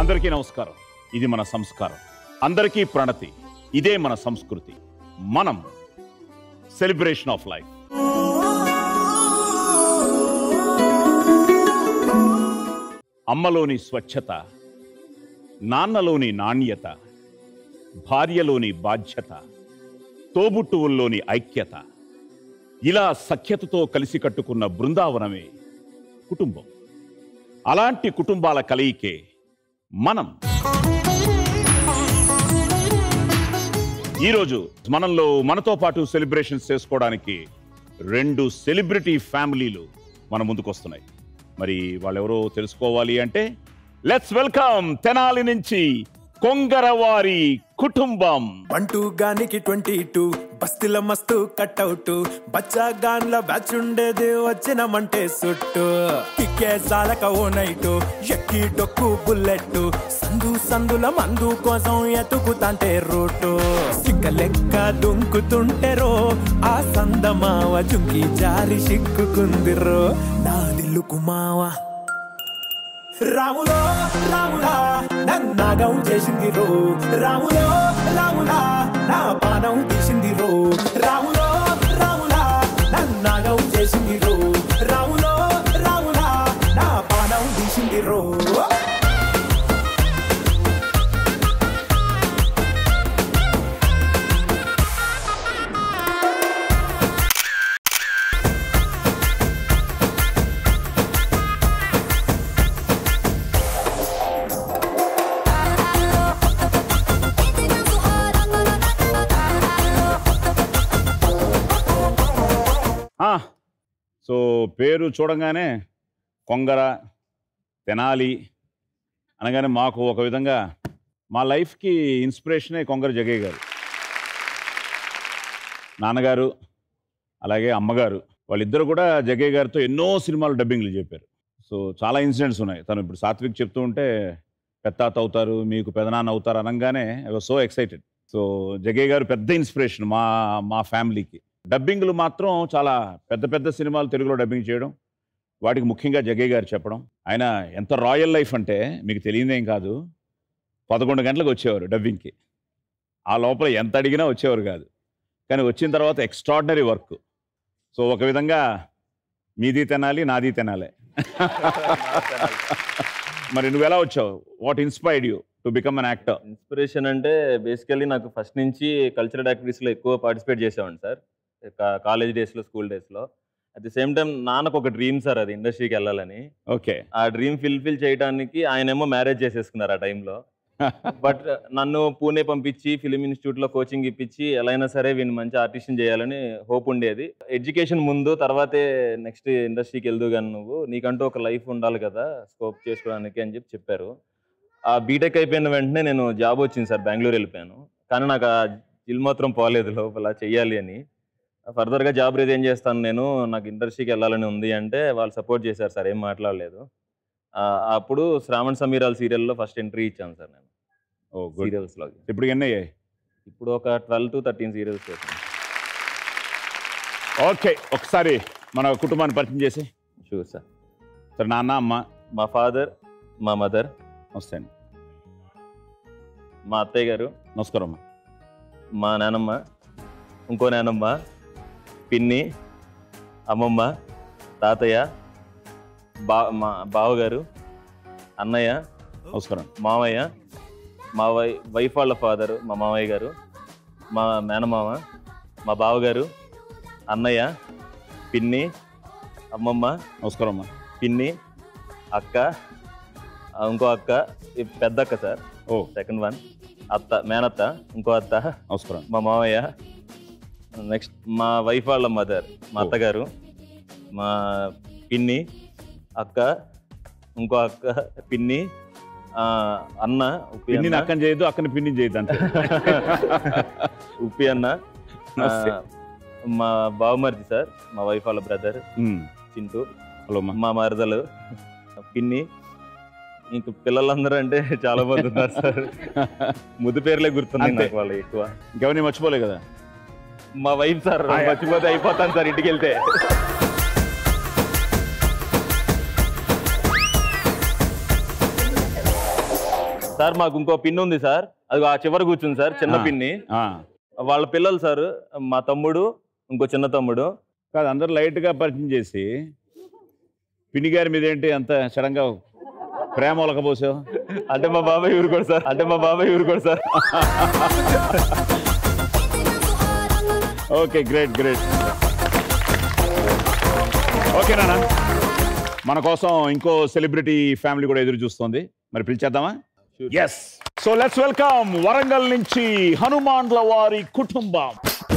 అందరికీ నమస్కారం ఇది మన సంస్కారం అందరికీ ప్రణతి ఇదే మన సంస్కృతి మనం సెలబ్రేషన్ ఆఫ్ లైఫ్ అమ్మలోని స్వచ్ఛత నాన్నలోని నాణ్యత భార్యలోని బాధ్యత తోబుట్టువుల్లోని ఐక్యత ఇలా సఖ్యతతో కలిసి కట్టుకున్న బృందావనమే కుటుంబం అలాంటి కుటుంబాల కలయికే మనం ఈరోజు మనంలో మనతో పాటు సెలబ్రేషన్స్ చేసుకోవడానికి రెండు సెలబ్రిటీ ఫ్యామిలీలు మన ముందుకొస్తున్నాయి మరి వాళ్ళెవరో తెలుసుకోవాలి అంటే లెట్స్ వెల్కమ్ తెనాలి నుంచి కొంగరవారి కుటుంబం బంటూ గానికి ట్వంటీ టూ బస్తిల మస్తు కట్అవుట్ బచ్చా గాన్ల బ్యాచ్ ఉండేది వచ్చినమంటే సుట్టు కిక్కే సాలక ఓ నైటు ఎక్కి డొక్కు బుల్లెట్ సందు సందుల మందు కోసం ఎతుకుతాంటే రూటు సిక్క లెక్క దుంకుతుంటెరో ఆ సందమావ చుంకి జారి సిక్కుకుందిరో నా దిల్లుకు మావా రాములో రాములా నన్నాగం చేసింది రో రాములో రాములా నా పానం తీసింది రో రాములో రాములా నన్నాగం చేసింది రో రాములో రాములా నా పానం తీసింది రో ఆ, సో పేరు చూడంగానే కొంగర తెనాలి అనగానే మాకు ఒక విధంగా మా లైఫ్కి ఇన్స్పిరేషనే కొంగర జగయ్య గారు నాన్నగారు అలాగే అమ్మగారు వాళ్ళిద్దరు కూడా జగయ్య గారితో ఎన్నో సినిమాలు డబ్బింగ్లు చెప్పారు సో చాలా ఇన్సిడెంట్స్ ఉన్నాయి తను ఇప్పుడు సాత్విక్ చెప్తూ ఉంటే పెత్తాత అవుతారు మీకు పెదనాన్న అవుతారు అనగానే I was so excited so Jaggayya garu పెద్ద ఇన్స్పిరేషన్ మా మా ఫ్యామిలీకి డబ్బింగ్లు మాత్రం చాలా పెద్ద పెద్ద సినిమాలు తెలుగులో డబ్బింగ్ చేయడం వాటికి ముఖ్యంగా జగయ్య గారు చెప్పడం ఆయన ఎంత రాయల్ లైఫ్ అంటే మీకు తెలియదేం కాదు పదకొండు గంటలకు వచ్చేవారు డబ్బింగ్కి ఆ లోపల ఎంత అడిగినా వచ్చేవారు కాదు కానీ వచ్చిన తర్వాత ఎక్స్ట్రాడినరీ వర్క్ సో ఒక విధంగా మీది తినాలి నాది తినాలి మరి నువ్వు ఎలా వచ్చావు what inspired you to become an actor inspiration అంటే బేసికల్లీ నాకు ఫస్ట్ నుంచి కల్చరల్ యాక్టివిటీస్లో ఎక్కువ పార్టిసిపేట్ చేసేవాడిని సార్ కాలేజ్ డేస్లో స్కూల్ డేస్లో అట్ ది సేమ్ టైం నాన్నకు ఒక డ్రీమ్ సార్ అది ఇండస్ట్రీకి వెళ్ళాలని ఓకే ఆ డ్రీమ్ ఫిల్ఫిల్ చేయడానికి ఆయనేమో మ్యారేజ్ చేసేసుకున్నారు ఆ టైంలో బట్ నన్ను పూణే పంపించి ఫిలిం ఇన్స్టిట్యూట్లో కోచింగ్ ఇప్పించి ఎలా అయినా సరే వీని మంచి ఆర్టిస్ట్ని చేయాలని హోప్ ఉండేది ఎడ్యుకేషన్ ముందు తర్వాతే నెక్స్ట్ ఇండస్ట్రీకి వెళ్దు కానీ నువ్వు నీకంటూ ఒక లైఫ్ ఉండాలి కదా స్కోప్ చేసుకోవడానికి అని చెప్పి చెప్పారు ఆ బీటెక్ అయిపోయిన వెంటనే నేను జాబ్ వచ్చింది సార్ బెంగళూరు వెళ్ళిపోయాను కానీ నాకు ఆ జిల్ మాత్రం పోలేదు లోపల చెయ్యాలి అని ఫర్దర్గా జాబ్ రిజైన్ చేస్తాను నేను నాకు ఇండస్ట్రీకి వెళ్ళాలని ఉంది అంటే వాళ్ళు సపోర్ట్ చేశారు సార్ ఏం మాట్లాడలేదు ఆ, అప్పుడు శ్రావణ్ సమీరాల్ సీరియల్లో ఫస్ట్ ఎంట్రీ ఇచ్చాను సార్ నేను ఓ గుడ్ సీరియల్స్లో ఇప్పుడు ఎన్ని అయ్యాయి ఇప్పుడు ఒక ట్వెల్వ్ టు థర్టీన్ సీరియల్స్ చేశాను ఓకే ఒకసారి మన కుటుంబాన్ని పరిచయం చేసి షూర్ సార్ సరే నాన్న అమ్మ మా ఫాదర్ మా మదర్ వస్తాయండి మా అత్తయ్య గారు నమస్కారం అమ్మ మా నానమ్మ ఇంకో నానమ్మ పిన్ని అమ్మమ్మ తాతయ్య బా మా బావగారు అన్నయ్య నమస్కారం మామయ్య మా వై వైఫ్ వాళ్ళ ఫాదరు మా మామయ్య గారు మా మేనమామ మా బావగారు అన్నయ్య పిన్ని అమ్మమ్మ నమస్కారం అమ్మ పిన్ని అక్క ఆ, ఇంకో అక్క ఈ పెద్ద అక్క సార్ ఓ సెకండ్ వన్ అత్త మేనత్త ఇంకో అత్త నమస్కారం మా మామయ్య నెక్స్ట్ మా వైఫ్ వాళ్ళ మదర్ మా ఓ. అత్తగారు మా పిన్ని అక్క ఇంకో అక్క పిన్ని ఆ, అన్న ఉప్పి పిన్నిని అన్న, అక్కని చేయొద్దు అక్కని పిన్ని చేయొద్దు అంతే ఉప్పి అన్న ఆ, నమస్తే. మా బావమరిది సార్ మా వైఫ్ వాళ్ళ బ్రదర్ ఉమ్, చింటూ హలో అమ్మా మా మరదలు పిన్ని ఇంక పిల్లలందరూ అంటే చాలా మంది ఉన్నారు సార్ ముద్దు పేర్లే గుర్తున్నాయి అంతే. నాకు వాళ్ళు ఎక్కువ ఇంకెవరిని మర్చిపోలే కదా మా వైఫ్ సార్ ఆయ్. మర్చిపోతే అయిపోతాను సార్ ఇంటికి వెళ్తే సార్ మాకు ఇంకో పిన్ ఉంది సార్ అది ఆ చివర కూర్చుంది సార్ చిన్న ఆ. పిన్ని ఆ, వాళ్ళ పిల్లలు సార్ మా తమ్ముడు ఇంకో చిన్న తమ్ముడు కాదు అందరు లైట్గా పరిచయం చేసి పిన్ని గారి మీద ఏంటి అంత సడన్గా ప్రేమ ఒలకపోసావు అంటే మా బాబాయ్ ఊరుకోడు సార్ అంటే మా బాబాయ్ ఊరుకోడు sir okay great great okay నాన్న మన కోసం ఇంకో సెలబ్రిటీ ఫ్యామిలీ కూడా ఎదురు చూస్తుంది మరి పిలిచేద్దామా yes so let's welcome Warangal నుంచి హనుమాన్ల వారి కుటుంబం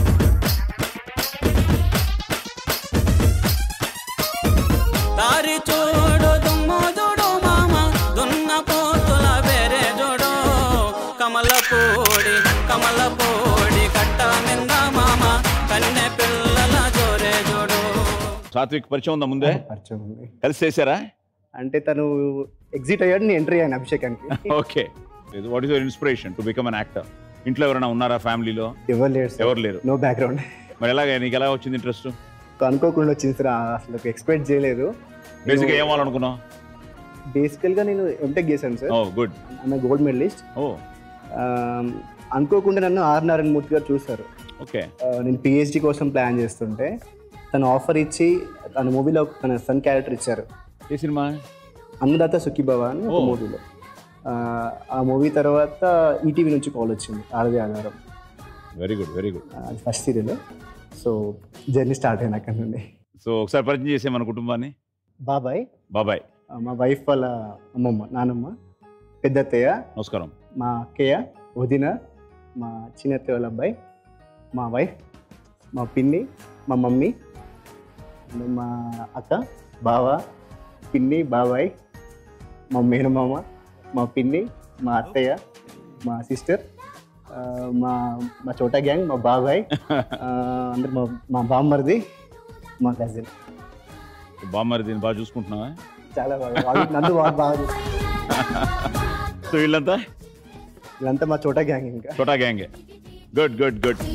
దారి చూడు దుమ్ము చూడు మామ దున్న పోతుల వేరే చూడు కమల పూడి కమల పూడి కట్ట నింద మామ కన్నె పిల్లల జోరే చూడు సాత్విక్ పరిచయం ఉందా ముందే పరిచయం ఉంది కలిసి చేశారా అంటే తను ఎగ్జిట్ అయ్యాడు నేను ఎంట్రీ అయ్యాను అభిషేకానికి okay what is your inspiration to become an actor ఇంట్లో ఎవరైనా ఉన్నారా ఫ్యామిలీలో ఎవరు లేరు సార్ ఎవరు లేరు నో బ్యాక్గ్రౌండ్ మరి ఎలాగ నీకు ఎలా వచ్చింది ఇంట్రెస్ట్ అనుకోకుండా వచ్చింది సార్ అసలు ఎక్స్పెక్ట్ చేయలేదు బేసిక్గా ఏం అవ్వాలనుకున్నావు బేసికల్ గా నేను ఎంటెక్ చేశాను సార్ ఓ గుడ్ ఆమె గోల్డ్ మెడలిస్ట్ ఓ అనుకోకుండా నన్ను ఆర్ నారాయణ మూర్తి గారు చూశారు ఓకే ఆ, నేను పిహెచ్డి కోసం ప్లాన్ చేస్తుంటే తను ఆఫర్ ఇచ్చి తన మూవీలో తన సన్ క్యారెక్టర్ ఇచ్చారు ఏ సినిమా అన్నదాత సుఖీభవ అని ఒక ఓ. మూవీలో ఆ మూవీ తర్వాత ఈటీవీ నుంచి కాల్ వచ్చింది ఆరది ఆధారం వెరీ గుడ్ వెరీ గుడ్ అది first serial so journey start అయింది అక్కడ నుండి సో ఒకసారి పరిచయం చేసే మన కుటుంబాన్ని బాబాయ్ బాబాయ్ ఆ, మా వైఫ్ వాళ్ళ అమ్మమ్మ నానమ్మ పెద్దత్తయ్య నమస్కారం మా అక్కయ్య వదిన మా చిన్నత్తయ్య వాళ్ళ అబ్బాయి మా వైఫ్ మా పిన్ని మా మమ్మీ మా అక్క బావ పిన్ని బాబాయ్ మా మేనమామ మా పిన్ని మా అత్తయ్య మా సిస్టర్ మా మా చోటా గ్యాంగ్ మా బాబాయ్ ఆ, అందరు మా మా బామ్మర్ది మా కజిన్ బామ్మరి దీన్ని బాగా చూసుకుంటున్నావా చాలా బాగా వాళ్ళు నన్ను బాగా బాగా చూసుకుంటారు. సో వీళ్ళంతా వీళ్ళంతా మా చోటా గ్యాంగ్ ఇంకా చోటా గ్యాంగే గుడ్ గుడ్ గుడ్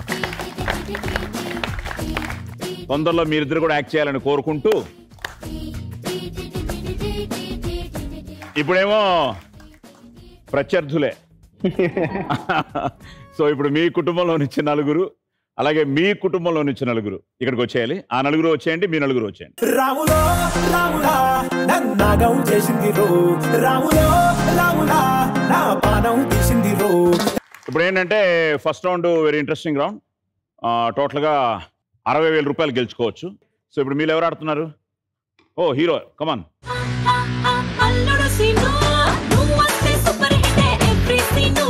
తొందరలో మీరిద్దరు కూడా యాక్ట్ చేయాలని కోరుకుంటూ ఇప్పుడేమో ప్రత్యర్థులే సో ఇప్పుడు మీ కుటుంబంలో నుంచి నలుగురు అలాగే మీ కుటుంబంలో నుంచి నలుగురు ఇక్కడికి వచ్చేయాలి ఆ నలుగురు వచ్చేయండి మీ నలుగురు వచ్చేయండి రాములో రాములా నన్నాగం చేసింది రో రాములో రాములా నా పానం తీసింది రో ఇప్పుడు ఏంటంటే first round very interesting round టోటల్గా అరవై వేల రూపాయలు గెలుచుకోవచ్చు సో ఇప్పుడు మీరు ఎవరు ఆడుతున్నారు ఓ హీరో కమాన్ అల్లుడు సీను నువ్వు వస్తే సూపర్ హిట్ ఎవ్రీ సీను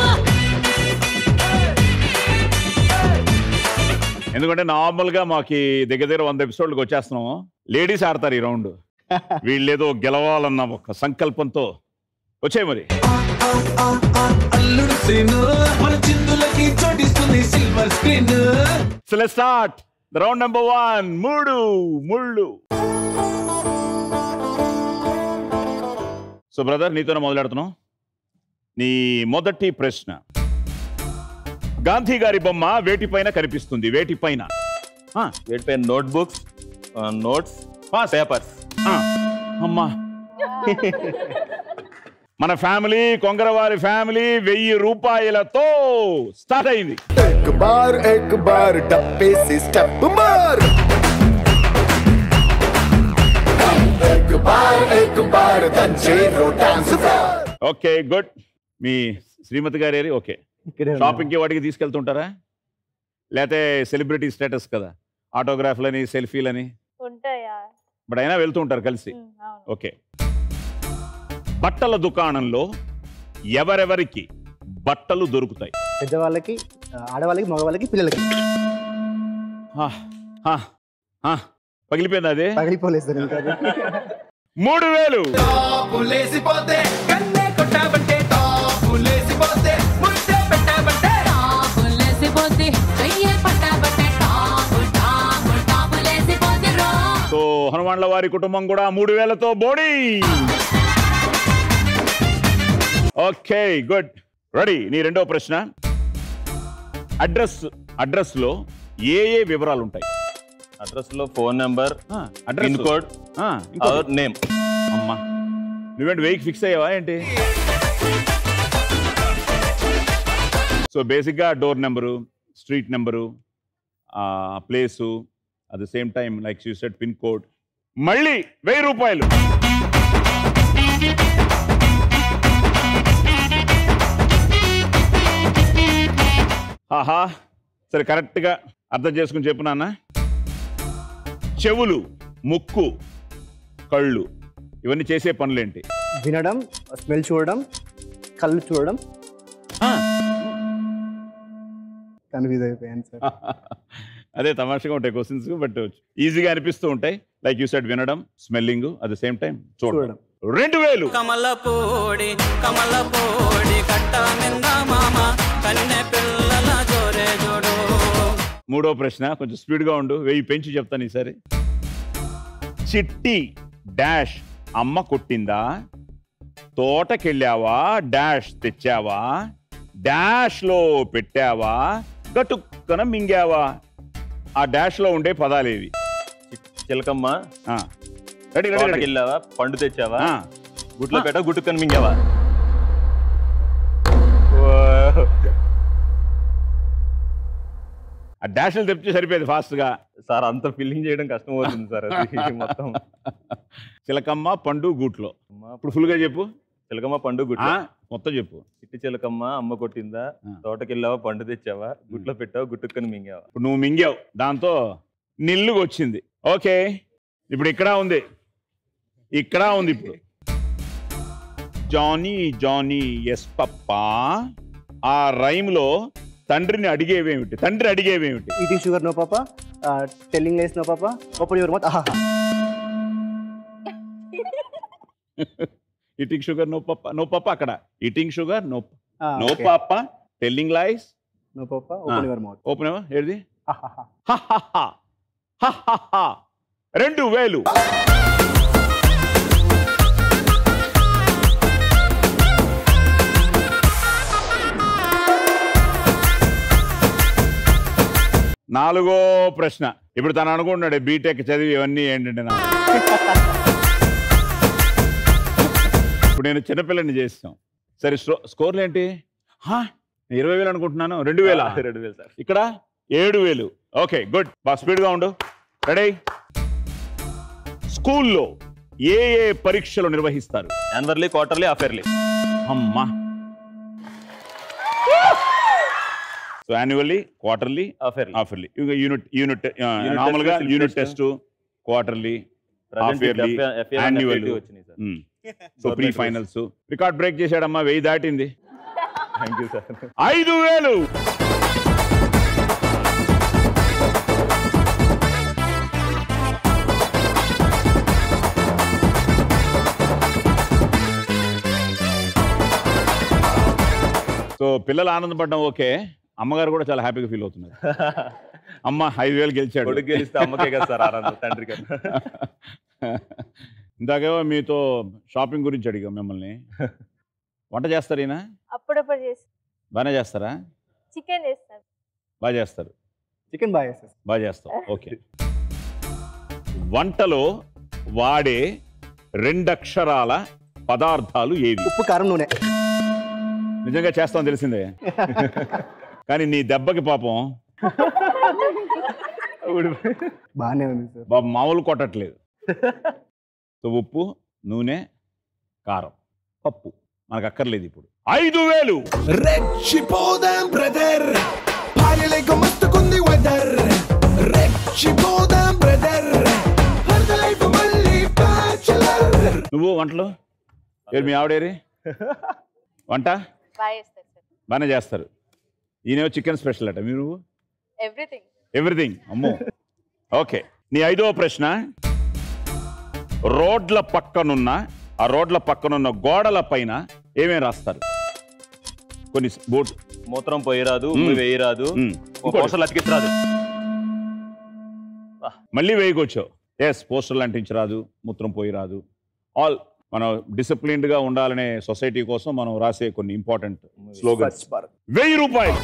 ఎందుకంటే నార్మల్గా మాకు దగ్గర దగ్గర వంద ఎపిసోడ్లకు వచ్చేస్తున్నాము లేడీస్ ఆడతారు ఈ రౌండ్ వీళ్ళేదో గెలవాలన్న ఒక సంకల్పంతో వచ్చాయి మరి అల్లుడు సీను మన చిందులకి చోటిస్తుంది silver screen so let start round number one మూడు ముళ్ళు సో బ్రదర్ నీతోనే మొదలెడుతున్నాం నీ మొదటి ప్రశ్న గాంధీ గారి బొమ్మ వేటిపైన కనిపిస్తుంది వేటిపైన ఆ, వీటిపై నోట్ బుక్స్ నోట్స్ పేపర్స్ ఆ, అమ్మా మన ఫ్యామిలీ కొంగరవారి ఫ్యామిలీ వెయ్యి రూపాయలతో స్టార్ట్ అయింది एक बार एक बार डब्बे से स्टेप मार एक बार एक बार దంచేరు డాన్స్ ఫ్లోర్ ఓకే గుడ్ మీ శ్రీమతి గారు ఏరి ఓకే ఇక్కడే ఉన్నారు. షాపింగ్కి వాటికి తీసుకెళ్తుంటారా లేకపోతే సెలబ్రిటీ స్టేటస్ కదా ఆటోగ్రాఫ్లని సెల్ఫీలని ఉంటాయా బట్ అయినా వెళ్తూ ఉంటారు కలిసి ఉమ్, అవును ఓకే బట్టల దుకాణంలో ఎవరెవరికి బట్టలు దొరుకుతాయి పెద్దవాళ్ళకి ఆ, ఆడవాళ్ళకి మగవాళ్ళకి పిల్లలకి హా, హా, హా. పగిలిపోయింది అది పగిలిపోలేదు సార్ ఇంకా అది. మూడు వేలు లేసిపోతే కన్నే కొట్టాబంటే టాపులేసిపోతే ముద్దే పెట్టాబంటే టాపులేసిపోతే చెయ్యే పట్టాబట్టే టాపు టాపు టాపులేసిపోతే రో సో హనుమాన్ల వారి కుటుంబం కూడా మూడు వేలతో బోడీ ఓకే గుడ్ రెడీ నీ రెండో ప్రశ్న అడ్రస్ అడ్రస్ లో ఏ ఏ వివరాలు ఉంటాయి అడ్రస్ లో phone number address pin code ఆ, ఇంకోటి. నేమ్ అమ్మా నువ్వేంటి వెయ్యికి ఫిక్స్ అయ్యావా ఏంటి సో బేసిక్గా door number street number place at the same time like you set pin code మళ్ళీ వెయ్యి రూపాయలు ఆహా సరే కరెక్ట్గా అర్థం చేసుకుని చెప్పు నాన్న చెవులు ముక్కు కళ్ళు ఇవన్నీ చేసే పనులేంటి వినడం స్మెల్ చూడడం కళ్ళు చూడడం కన్ఫ్యూజ్ అయిపోయాను సార్ అదే తమాషగా ఉంటాయి క్వశ్చన్స్ బట్ ఈజీగా అనిపిస్తూ ఉంటాయి లైక్ యూ సెడ్ వినడం smelling at the same time చూడడం చూడడం రెండు వేలు కమలపూడి కమలపూడి కట్ట మింద మామ కన్నె పిల్లల జోరే జోడు మూడో ప్రశ్న కొంచెం స్పీడ్గా ఉండు వెయ్యి పెంచి చెప్తాను ఈసారి చిట్టి డాష్ అమ్మ కొట్టిందా తోటకెళ్ళావా డాష్ తెచ్చావా డాష్ లో పెట్టావా గటుక్కన మింగావా ఆ డాష్ లో ఉండే పదాలేవి చిలకమ్మ ఆ. రెడీ రెడీ తోటకి రెడీ వెళ్ళావా పండు తెచ్చావా ఆ. గుట్లో పెట్టా గుట్టు కనిమింగావా ఆ డాష్లు తెప్పితే సరిపోయేది ఫాస్ట్ గా సార్ అంత ఫిల్లింగ్ చేయడం కష్టం అవుతుంది సార్ అది మొత్తం చిలకమ్మ పండు గూట్లో అమ్మ, ఇప్పుడు ఫుల్ గా చెప్పు చిలకమ్మ పండు గుట్ల ఆ, మొత్తం చెప్పు చిట్టి చిలకమ్మ అమ్మ కొట్టిందా ఆ. తోటకి వెళ్ళావా పండు తెచ్చావా గుట్లో పెట్టావా గుట్టుకొని మింగావా ఇప్పుడు నువ్వు మింగావు దాంతో నిల్లుగా వచ్చింది ఓకే ఇప్పుడు ఇక్కడ ఉంది ఇక్కడ ఉంది ఇప్పుడు జానీ జానీ ఎస్ పప్పా ఆ రైమ్లో తండ్రిని అడిగేవేమిటి తండ్రి అడిగేవేమిటి eating sugar no papa telling lies no papa open your mouth ఆహా eating sugar no papa no papa అక్కడ eating sugar no no papa telling lies no papa open your mouth open ఏది హహహ. హహహ. రెండు వేలు నాలుగో ప్రశ్న ఇప్పుడు తను అనుకుంటున్నాడు బీటెక్ చదివి ఇవన్నీ ఏంటంటే నా ఇప్పుడు నేను చిన్నపిల్లని చేస్తాం సరే స్లో- స్కోర్లు ఏంటి హా, ఇరవై వేలు అనుకుంటున్నాను రెండు వేల రెండు వేలు సార్ ఇక్కడ ఏడు వేలు ఓకే గుడ్ బాగా స్పీడ్గా ఉండు రెడీ స్కూల్లో ఏ ఏ పరీక్షలు నిర్వహిస్తారు యాన్వర్లీ క్వార్టర్లీ అఫేర్లీ అమ్మా so annually quarterly half yearly half yearly unit unit Unit నార్మల్గా test, unit unit test quarterly Half yearly, annual. వచ్చినాయి sir so pre finals record break చేశాడమ్మా వెయ్యి దాటింది థ్యాంక్ యూ సార్ ఐదు వేలు సో పిల్లలు ఆనందపడడం ఓకే అమ్మగారు కూడా చాలా హ్యాపీగా ఫీల్ అవుతున్నారు అమ్మ ఐదు వేలు గెలిచాడు కొడుకు గెలిస్తే అమ్మకే కదా సార్ ఆనందం తండ్రి కదా ఇందాకేమో మీతో షాపింగ్ గురించి అడిగాం మిమ్మల్ని వంట చేస్తారు ఈయన అప్పుడప్పుడు చేసి బాగానే చేస్తారా చికెన్ చేస్తాను బాగా చేస్తారు చికెన్ బాగా చేస్తారు బాగా చేస్తాం ఓకే వంటలో వాడే రెండక్షరాల పదార్థాలు ఏవి ఉప్పు కారం నూనె నిజంగా చేస్తాం తెలిసిందే కానీ నీ దెబ్బకి పాపం బాగానే ఉంది సార్ బాబు మామూలు కొట్టట్లేదు సో ఉప్పు నూనె కారం పప్పు మనకు అక్కర్లేదు ఇప్పుడు ఐదు వేలు రెచ్చిపోదాం బ్రదర్ భార్యలేక మస్తుకుంది వెదర్ రెచ్చిపోదాం బ్రదర్ లైఫ్ మళ్ళీ బ్యాచులర్ నువ్వు వంటలు ఏడు మీ ఆవిడేరి వంట బాగా చేస్తారు సార్ బాగానే చేస్తారు ఈయనేమో చికెన్ స్పెషల్ అట మీరు నువ్వు ఎవ్రీథింగ్ ఎవ్రీథింగ్ అమ్మో ఓకే నీ ఐదవ ప్రశ్న రోడ్ల పక్కనున్న ఆ రోడ్ల పక్కనున్న గోడల పైన ఏమేమి రాస్తారు కొన్ని బోట్ మూత్రం పోయిరాదు ఉమ్మి మ్మ్. వేయరాదు మ్మ్. ఇంకోటి. పోస్టర్లు అతికించరాదు మళ్ళీ వేయకొచ్చావు ఎస్ పోస్టర్లు అంటించరాదు మూత్రం పోయి రాదు ఆల్ మనం డిసిప్లిన్డ్ గా ఉండాలనే సొసైటీ కోసం మనం రాసే కొన్ని ఇంపార్టెంట్ స్లోగన్స్ స్వచ్ఛ భారత్ వెయ్యి రూపాయలు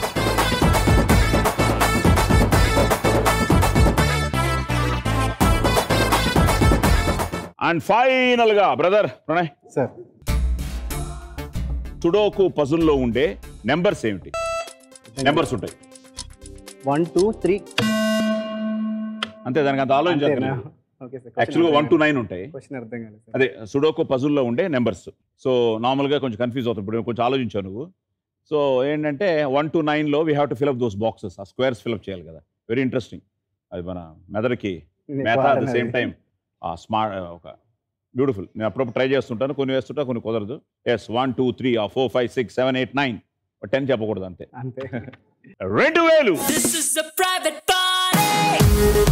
అండ్ ఫైనల్ గా బ్రదర్ ప్రణయ్ సార్ టుడోకు పజుల్లో ఉండే నెంబర్స్ ఏమిటి నెంబర్స్ ఉంటాయి వన్ టూ త్రీ అంతే దానికి అంత ఆలోచించాలి ఓకే సార్ యాక్చువల్గా వన్ టు నైన్ ఉంటాయి క్వశ్చన్ అర్థం కాలేదు సార్ అదే సుడోకో పజుల్లో ఉండే నెంబర్స్ సో నార్మల్గా కొంచెం కన్ఫ్యూజ్ అవుతుంది ఇప్పుడు కొంచెం ఆలోచించావు నువ్వు సో ఏంటంటే వన్ టు నైన్లో we have to fill up those boxes ఆ స్క్వేర్స్ ఫిల్అప్ చేయాలి కదా వెరీ ఇంట్రెస్టింగ్ అది మన మెదడుకి నేను మేత అట్ ద వాడను సేమ్ అది. టైం ఆ స్మార్ట్ ఒక బ్యూటిఫుల్ నేను అప్పుడప్పుడు ట్రై చేస్తుంటాను కొన్ని వేస్తుంటా కొన్ని కుదరదు ఎస్ వన్ టూ త్రీ ఆ four five six seven eight nine ten చెప్పకూడదు అంతే అంతే రెండు వేలు This is a private party.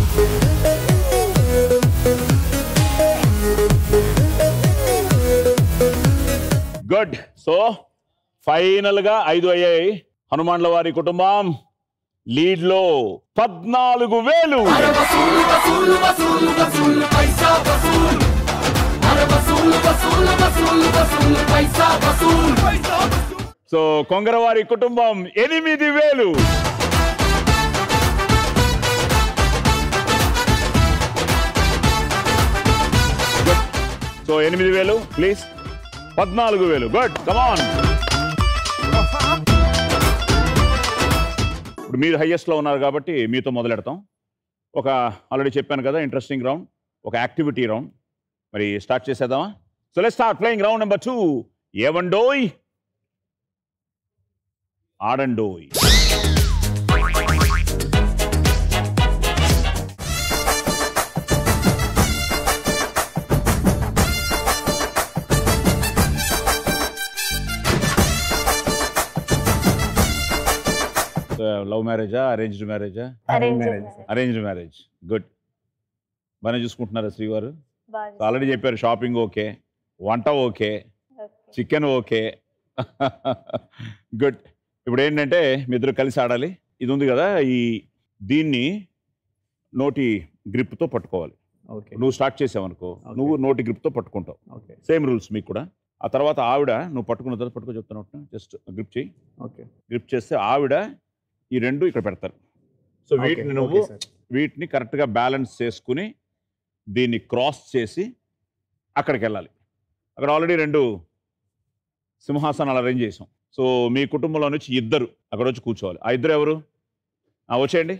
Good so final గా ఐదు అయ్యాయి హనుమాన్ల వారి కుటుంబం లీడ్ లో పద్నాలుగు వేలు సో కొంగరవారి కుటుంబం ఎనిమిది వేలు సో ఎనిమిది వేలు ప్లీజ్ పద్నాలుగు వేలు గుడ్ కమాన్ ఇప్పుడు మీరు హైయెస్ట్లో ఉన్నారు కాబట్టి మీతో మొదలెడతాం ఒక ఆల్రెడీ చెప్పాను కదా ఇంట్రెస్టింగ్ రౌండ్ ఒక యాక్టివిటీ రౌండ్ మరి స్టార్ట్ చేసేద్దామా so let start playing round number two ఏవండోయ్ ఆడండోయ్ లవ్ మ్యారేజా అరేంజ్డ్ మ్యారేజా Arranged marriage, marriage. Arranged marriage good బాగానే చూసుకుంటున్నారా శ్రీవారు బాగా ఆల్రెడీ చెప్పారు షాపింగ్ ఓకే వంట okay Okay. Chicken okay good ఇప్పుడు ఏంటంటే మీ ఇద్దరు కలిసి ఆడాలి ఇది ఉంది కదా ఈ దీన్ని నోటి గ్రిప్తో పట్టుకోవాలి ఓకే నువ్వు స్టార్ట్ చేసావనుకో Okay. నువ్వు నోటి గ్రిప్తో పట్టుకుంటావు ఓకే సేమ్ రూల్స్ మీకు కూడా ఆ తర్వాత ఆవిడ నువ్వు పట్టుకున్న తర్వాత పట్టుకో చెప్తాను జస్ట్ గ్రిప్ చేయి ఓకే గ్రిప్ చేస్తే ఆవిడ ఈ రెండు ఇక్కడ పెడతారు సో వీటిని నువ్వు వీటిని కరెక్ట్గా బ్యాలెన్స్ చేసుకుని దీన్ని క్రాస్ చేసి అక్కడికి వెళ్ళాలి అక్కడ ఆల్రెడీ రెండు సింహాసనాలు అరేంజ్ చేసాం సో మీ కుటుంబంలో నుంచి ఇద్దరు అక్కడ వచ్చి కూర్చోవాలి ఆ ఇద్దరు ఎవరు ఆ, వచ్చేయండి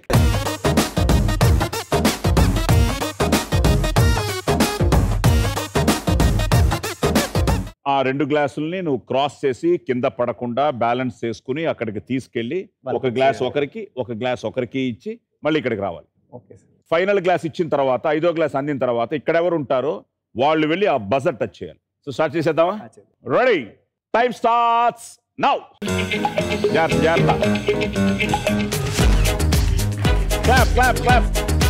ఆ రెండు గ్లాసుల్ని నువ్వు క్రాస్ చేసి కింద పడకుండా బ్యాలెన్స్ చేసుకుని అక్కడికి తీసుకెళ్ళి ఒక గ్లాస్ ఒకరికి ఒక గ్లాస్ ఒకరికి ఇచ్చి మళ్ళీ ఇక్కడికి రావాలి ఓకే సార్ ఫైనల్ గ్లాస్ ఇచ్చిన తర్వాత ఐదో గ్లాస్ అందిన తర్వాత ఇక్కడ ఎవరు ఉంటారో వాళ్ళు వెళ్ళి ఆ బజర్ టచ్ చేయాలి సో స్టార్ట్ చేసేద్దామా రెడీ టైం స్టార్ట్స్ నౌ జాగ్రత్త జాగ్రత్త clap clap clap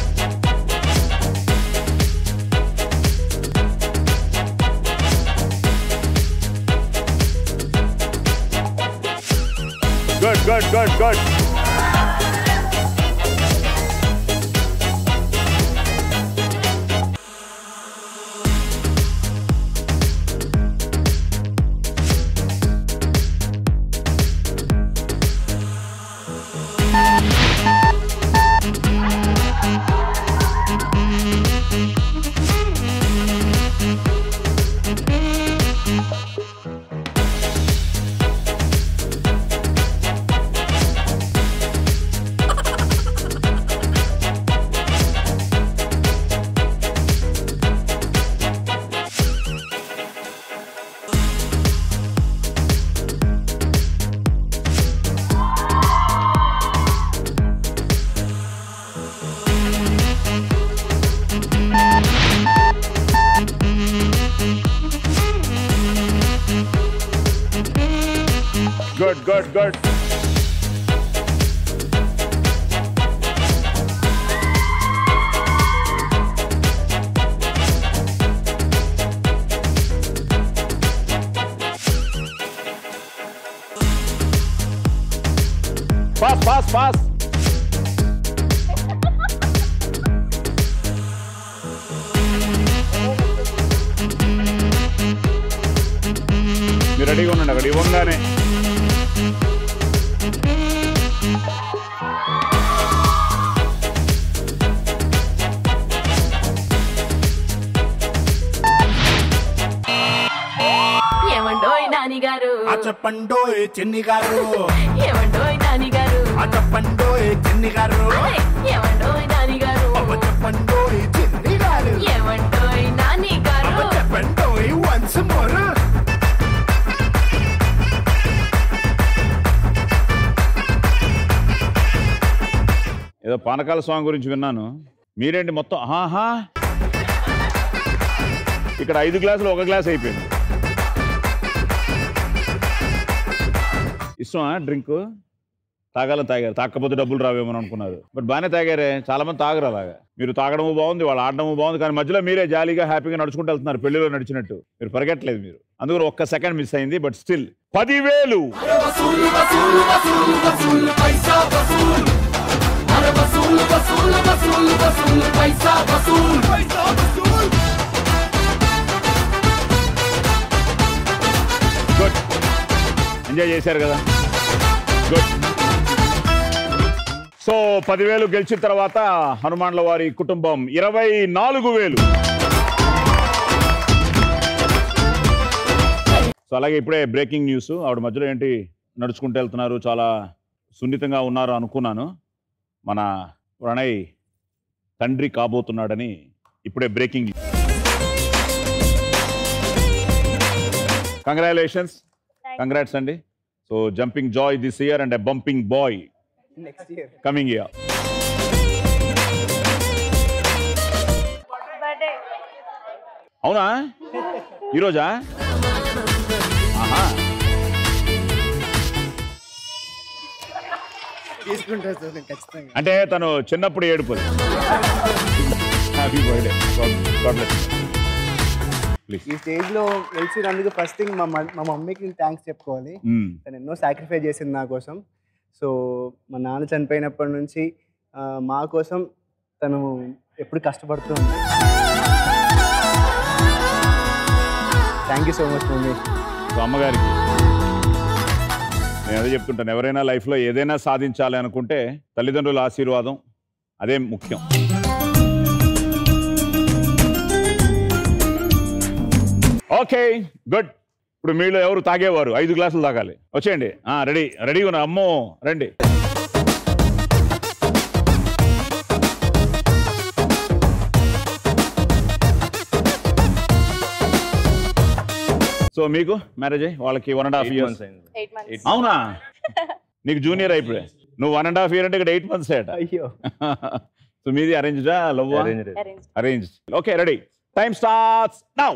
good good good good good good good fast fast fast మీరు రెడీగా ఉండండి అక్కడ ఇవ్వగానే ఏమండోయ్ నాని గారు చెప్పండో చిన్ని గారు ఏమండోయ్ నాని గారు చెప్పండోయ్ చిన్ని గారు ఏమంటోయ్ నాని గారు అవ్వ చెప్పండోయ్ చిన్ని గారు ఏమంటోయ్ నాని గారు అవ్వ చెప్పండోయ్ వన్స్ మోర్ ఏదో పానకాల స్వామి గురించి విన్నాను మీరేంటి మొత్తం ఆహా ఇక్కడ ఐదు గ్లాసులు ఒక గ్లాస్ అయిపోయింది ఇష్టమా డ్రింక్ తాగాలని తాగారు తాకపోతే డబ్బులు రావేమో అనుకున్నారు బట్ బాగానే తాగారే చాలా మంది తాగరు అలాగా మీరు తాగడము బాగుంది వాళ్ళు ఆడడము బాగుంది కానీ మధ్యలో మీరే జాలీగా హ్యాపీగా నడుచుకుంటూ వెళ్తున్నారు పెళ్లిలో నడిచినట్టు మీరు పరిగెట్టలేదు మీరు అందుకని ఒక్క సెకండ్ మిస్ అయింది బట్ స్టిల్ పదివేలు గుడ్ ఎంజాయ్ చేశారు కదా గుడ్ సో పదివేలు గెలిచిన తర్వాత హనుమాన్ల వారి కుటుంబం ఇరవై నాలుగు వేలు సో అలాగే ఇప్పుడే బ్రేకింగ్ న్యూస్ ఆవిడ మధ్యలో ఏంటి నడుచుకుంటూ వెళ్తున్నారు చాలా సున్నితంగా ఉన్నారు అనుకున్నాను మన ప్రణయ్ తండ్రి కాబోతున్నాడని ఇప్పుడే బ్రేకింగ్ కంగ్రాచులేషన్స్ కంగ్రాట్స్ అండి so jumping joy this year and a bumping boy next year coming year birthday అవునా ఈరోజా ఆహా తీసుకుంటారు సార్ నేను ఖచ్చితంగా అంటే తను చిన్నప్పుడు ఏడుపుది హ్యాపీ బర్త్డే ప్లీజ్ ఈ స్టేజ్ లో గెలిచినందుకు ఫస్ట్ థింగ్ మా మ- మా మమ్మీకి థ్యాంక్స్ చెప్పుకోవాలి తను ఎన్నో సాక్రిఫై చేసింది నా కోసం సో మా నాన్న చనిపోయినప్పటి నుంచి ఆ, మా కోసం తను ఎప్పుడు కష్టపడుతూ ఉంది thank you so much mummy so అమ్మగారికి నేను అదే చెప్తుంటాను ఎవరైనా లైఫ్లో ఏదైనా సాధించాలి అనుకుంటే తల్లిదండ్రుల ఆశీర్వాదం అదే ముఖ్యం ఓకే గుడ్ ఇప్పుడు మీలో ఎవరు తాగేవారు ఐదు గ్లాసులు తాగాలి వచ్చేయండి రెడీ రెడీగా ఉన్నా అమ్మో రండి సో మీకు మ్యారేజ్ అయ్యి వాళ్ళకి one and half Eight years months అయింది. ఎయిట్ మంత్స్ అవునా నీకు జూనియర్ అయిపోయా నువ్వు వన్ అండ్ హాఫ్ ఇయర్ అంటే ఇక్కడ ఎయిట్ మంత్స్ ఏట అయ్యో సో మీది అరేంజ్డా love Arranged. Arrange arrange okay ready time starts now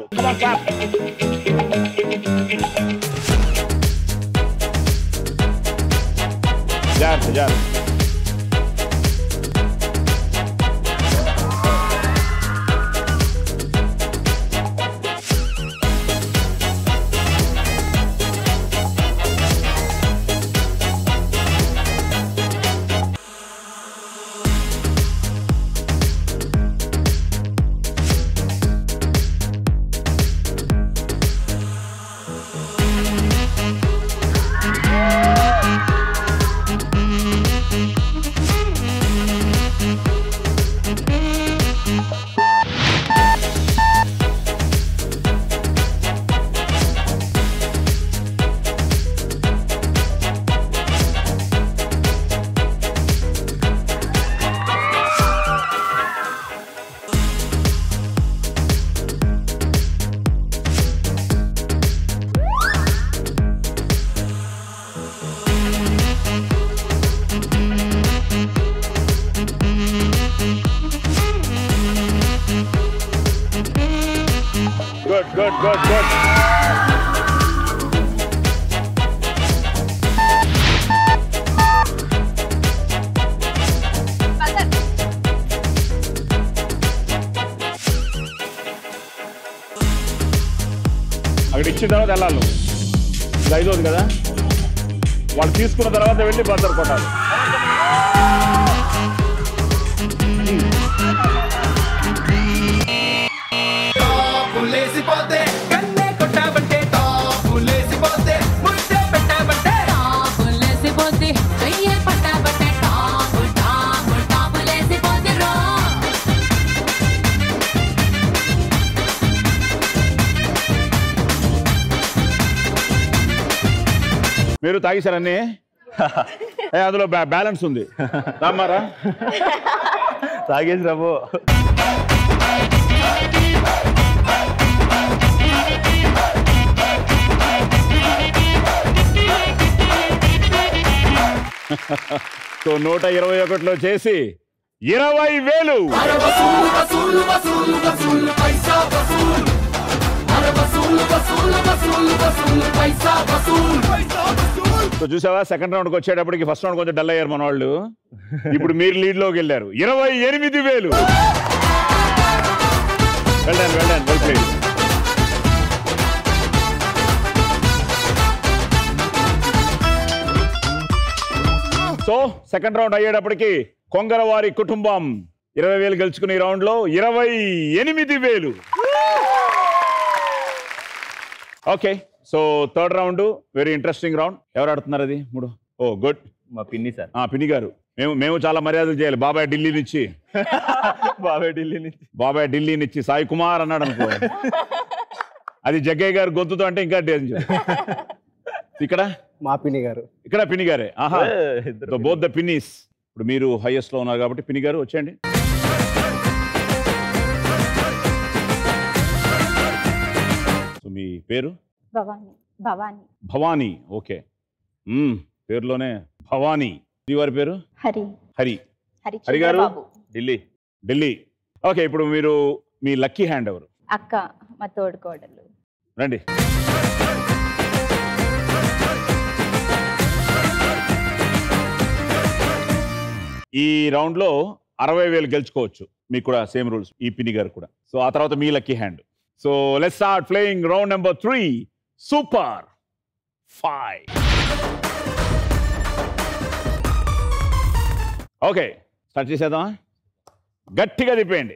జాగ్రత్త జాగ్రత్త గుడ్ గుడ్ గుడ్ గుడ్ అక్కడ ఇచ్చిన తర్వాత వెళ్ళాలి నువ్వు. ఇది ఐదోది కదా వాళ్ళు తీసుకున్న తర్వాత వెళ్ళి బద్దరు కొట్టాలి పులేసిపోతే కన్నే కొట్టాబంటే పులేసిపోతే ముద్దే పెట్టాబంటే టాపులేసిపోద్ది చెయ్యే పట్టాబట్టే టాపు టాపు టాపులేసిపోద్ది రో మీరు తాగేశారన్నీ ఏ, అందులో బ్యా- బ్యాలెన్స్ ఉంది రామ్మారా తాగేసి రాబో సో నూట ఇరవై ఒకటిలో చేసి ఇరవై వేలు సో చూసావా సెకండ్ రౌండ్కి వచ్చేటప్పటికి ఫస్ట్ రౌండ్ కొంచెం డల్ అయ్యారు మన వాళ్ళు ఇప్పుడు మీరు లీడ్ లోకి వెళ్ళారు ఇరవై ఎనిమిది వేలు వెళ్ళండి వెళ్ళండి well played so second round అయ్యేటప్పటికి కొంగరవారి కుటుంబం ఇరవై వేలు గెలుచుకుని ఈ రౌండ్ లో ఇరవై ఎనిమిది వేలు okay so third round very interesting round ఎవరు ఆడుతున్నారు అది మూడు ఓ గుడ్ మా పిన్ని సార్ ఆ పిన్ని గారు మేము మేము చాలా మర్యాదలు చేయాలి బాబాయ్ ఢిల్లీ నుంచి బాబాయ్ ఢిల్లీ నుంచి బాబాయ్ ఢిల్లీ నుంచి సాయి కుమార్ అన్నాడు అనుకో అది జగ్గయ్య గారు గొంతుతో అంటే ఇంకా డేంజర్ ఇక్కడ మా పిన్ని గారు ఇక్కడ పిన్ని గారే ఆహా ఏ, ఇద్దరు బోత్ ద పిన్నీస్ ఇప్పుడు మీరు హైయెస్ట్ లో ఉన్నారు కాబట్టి పిన్ని గారు వచ్చేయండి సో మీ పేరు భవాని భవాని భవానీ ఓకే మ్మ్, పేరులోనే భవానీ మీ వారి పేరు హరి హరి హరి హరి గారు? చంద్రబాబు ఢిల్లీ ఢిల్లీ ఓకే ఇప్పుడు మీరు మీ లక్కీ హ్యాండ్ ఎవరు అక్క మా తోడుకోడలు రండి ఈ రౌండ్ లో అరవై వేలు గెలుచుకోవచ్చు మీకు కూడా సేమ్ రూల్స్ ఈ పిన్ని గారు కూడా సో ఆ తర్వాత మీ lucky hand so let start playing round number three super five okay start చేసేద్దామా గట్టిగా తిప్పేయండి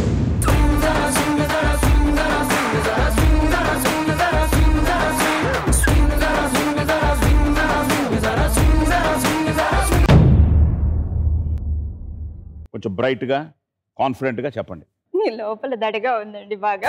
కొంచెం బ్రైట్గా కాన్ఫిడెంట్గా చెప్పండి మీ లోపల దడగా ఉందండి బాగా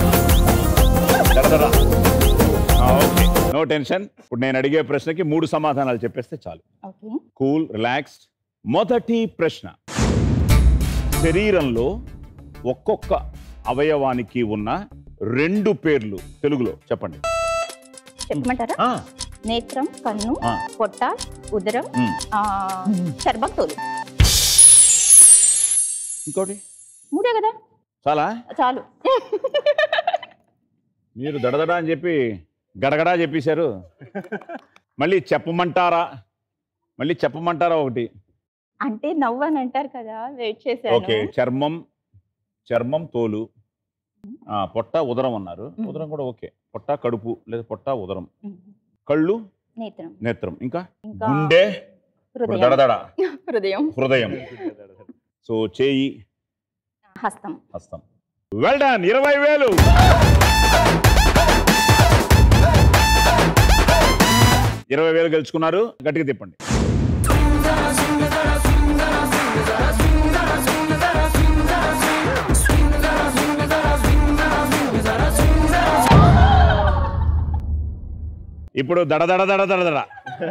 దడదడ. ఆ, ఓకే నో టెన్షన్ ఇప్పుడు నేను అడిగే ప్రశ్నకి మూడు సమాధానాలు చెప్పేస్తే చాలు ఓకే కూల్ రిలాక్స్డ్ మొదటి ప్రశ్న శరీరంలో ఒక్కొక్క అవయవానికి ఉన్న రెండు పేర్లు తెలుగులో చెప్పండి చెప్పమంటారా ఆ, నేత్రం కన్ను ఆ. పొట్ట ఉదరం మ్. ఆ, చర్మం తోలు ఇంకోటి మూడే కదా చాలా చాలు మీరు దడదడ అని చెప్పి గడగడా చెప్పేశారు మళ్ళీ చెప్పమంటారా మళ్ళీ చెప్పమంటారా ఒకటి అంటే నవ్వు అని అంటారు కదా వెయిట్ చేశాను ఓకే చర్మం చర్మం తోలు ఆ, పొట్ట ఉదరం అన్నారు మ్. ఉదరం కూడా ఓకే పొట్ట కడుపు లేదా పొట్ట ఉదరం మ్. కళ్ళు నేత్రం నేత్రం ఇంకా ఇంకా గుండె ఇప్పుడు హృదయం దడదడ హృదయం హృదయం సో చేయి హస్తం హస్తం వెల్ డన్ ఇరవై వేలు ఇరవై వేలు గెలుచుకున్నారు గట్టిగా తిప్పండి ఇప్పుడు దడ దడ దడ దడ దడ